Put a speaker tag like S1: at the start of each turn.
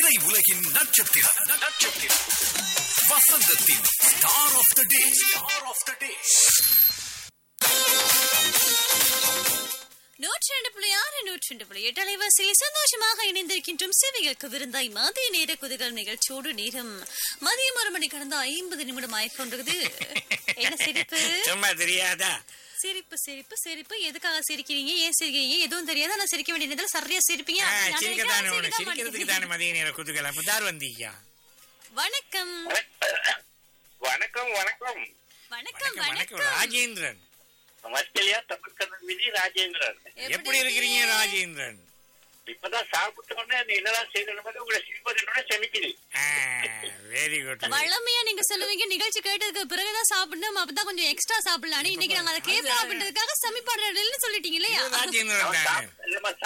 S1: திரை உலகின் நட்சத்திரம் நட்சத்திரம் வசந்தத்தின் star of the day star of the day
S2: நூற்றி ரெண்டு புள்ளி ஆறு நூற்றி ரெண்டு புள்ளி எட்டு அலைவாசியில் சந்தோஷமாக இணைந்திருக்கின்றோம் சேவைகளுக்கு விருந்தாய் மதிய நேர குதுகல் நிகழ்ச்சியோடு நேரம் மதியம் ஒரு மணி கடந்த ஐம்பது நிமிடம் ஆயிக்கொண்டிருக்குது என்ன சிரிப்பு
S3: சும்மா தெரியாதா
S2: சிரிப்பு சிரிப்பு சிரிப்பு எதுக்காக சிரிக்கிறீங்க ஏன் சிரிக்கிறீங்க எதுவும் தெரியாது ஆனா சிரிக்க வேண்டிய நேரத்துல சரியா சிரிப்பீங்க
S3: ஆ,
S2: அப்படி நான்
S3: சிரிக்கத்தானே
S2: நினைக்கிறேன்,
S3: ஒண்ணு
S2: சிரிக்க
S3: சிரிக்கிறதுக்கு தானே
S2: மாட்டேங்கிறீங்க.
S3: மதிய நேர குதுகலாம் அப்ப தார் வந்தீங்க
S2: வணக்கம்
S4: வணக்கம் வணக்கம்
S2: வணக்கம்
S3: வணக்கம் வணக்கம்
S2: வணக்கம்
S3: ராஜேந்திரன்
S4: மஸ்கலியா தமிழ்கடன் விதி ராஜேந்திரன்
S3: எப்படி இருக்கிறீங்க ராஜேந்திரன்
S4: இப்பதான் சாப்பிட்ட உடனே நீ என்னதான் செய்யணும் உங்களை சிரிப்பதனோட செமிக்கிறேன்
S3: வெரி குட்
S2: வளமையா நீங்க சொல்லுவீங்க நிகழ்ச்சி கேட்டதுக்கு பிறகுதான் சாப்பிடணும் அப்பதான் கொஞ்சம் எக்ஸ்ட்ரா சாப்பிடலாம் இன்னைக்கு நாங்க அதை கேட்போம் அப்படின்றதுக்காக சமிப்பாடுறதுன்னு சொல்லிட்டீங்க இல்லையா
S3: ராஜேந்திரன் தானே
S4: இல்லம்மா